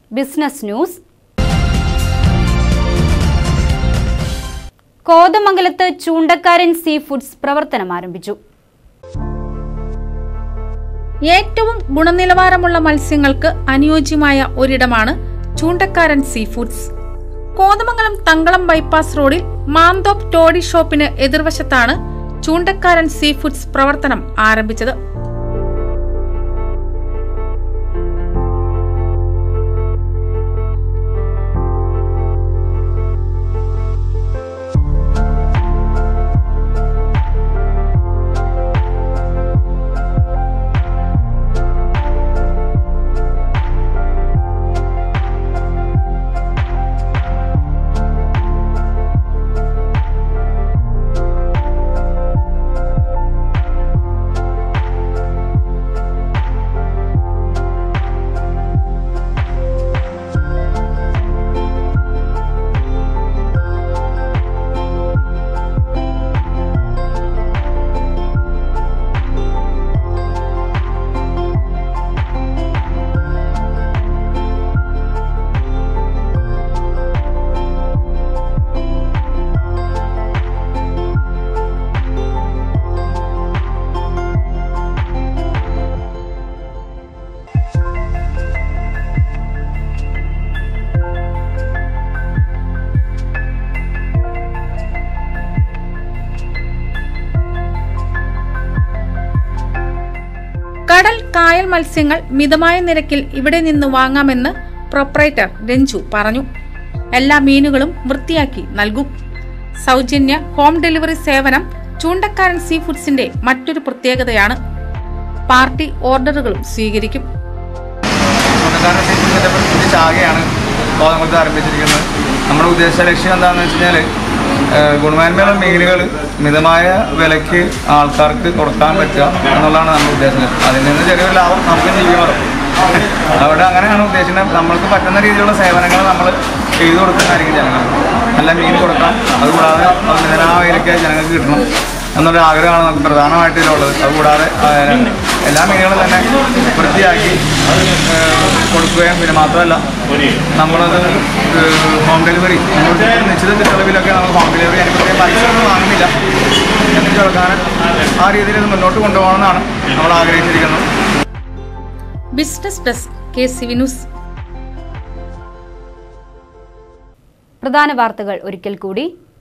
business news കോതമംഗലത്ത് ചൂണ്ടക്കാരൻ sea foods പ്രവർത്തനം ആരംഭിച്ചു ഏറ്റവും ഗുണനിലവാരമുള്ള മത്സ്യങ്ങൾക്ക് അനുയോജ്യമായ ഒരിടമാണ് Choondakkaran sea foods Kothamangalam Thankalam bypass റോഡിൽ മാന്തോപ്പ് ടോഡി ഷോപ്പിന് എതിർവശത്താണ് ചൂണ്ടക്കാരൻ സീ ഫുഡ്സ് പ്രവർത്തനം ആരംഭിച്ചത് കടൽ കായൽ മത്സ്യങ്ങൾ മിതമായ നിരക്കിൽ ഇവിടെ നിന്ന് വാങ്ങാമെന്ന് പ്രൊപ്പറേറ്റർ രഞ്ജു പറഞ്ഞു എല്ലാ മീനുകളും വൃത്തിയാക്കി നൽകും സൗജന്യ ഹോം ഡെലിവറി സേവനം ചൂണ്ടക്കാരൻ സീ ഫുഡ്സിന്റെ മറ്റൊരു പ്രത്യേകതയാണ് പാർട്ടി ഓർഡറുകളും സ്വീകരിക്കും സ്വന്തക്കാരൻ സീഫുഡിൻ്റെ പുതിയ ശാഖയാണ് കോതമംഗലത്ത് ആരംഭിച്ചിരിക്കുന്നത് നമ്മുടെ ഉദ്ദേശ ലക്ഷ്യം എന്താണെന്ന് വെച്ച് കഴിഞ്ഞാൽ ഗുണമേന്മയുള്ള മീനുകൾ മിതമായ വിലയ്ക്ക് ആൾക്കാർക്ക് കൊടുക്കാൻ പറ്റുക എന്നുള്ളതാണ് നമ്മുടെ ഉദ്ദേശം അതിൽ നിന്ന് ചെറിയൊരു ലാഭം നമുക്ക് ജീവിക്കണം അവിടെ അങ്ങനെയാണ് ഉദ്ദേശിക്കുന്നത് നമ്മൾക്ക് പറ്റുന്ന രീതിയിലുള്ള സേവനങ്ങൾ നമ്മൾ ചെയ്തു കൊടുക്കുന്നതായിരിക്കും ജനങ്ങൾ നല്ല മീൻ കൊടുക്കാം അതുകൂടാതെ അത് മിതമായ വിലയ്ക്ക് ജനങ്ങൾക്ക് കിട്ടണം എന്നൊരു ആഗ്രഹമാണ് നമുക്ക് പ്രധാനമായിട്ട് ഇതിലുള്ളത് അതുകൂടാതെ ആ, എല്ലാ മീനുകളും തന്നെ വൃത്തിയാക്കി ഏഹ്, കൊടുക്കുകയും പിന്നെ മാത്രമല്ല നമ്മളത് ഏഹ്, ഹോം ഡെലിവറി നമുക്ക് നിശ്ചിത ചെലവിലൊക്കെ നമുക്ക് ഹോം ഡെലിവറി അതിന് പ്രത്യേകം പൈസ ഒന്നും വാങ്ങുന്നില്ല എത്തിച്ചു കൊടുക്കാൻ ആ രീതിയിൽ ഇത് മുന്നോട്ട് കൊണ്ടുപോകണമെന്നാണ് നമ്മൾ ആഗ്രഹിച്ചിരിക്കുന്നത് ബിസിനസ് ഡെസ്ക് കെ സി വിനുസ് പ്രധാന വാർത്തകൾ ഒരിക്കൽ കൂടി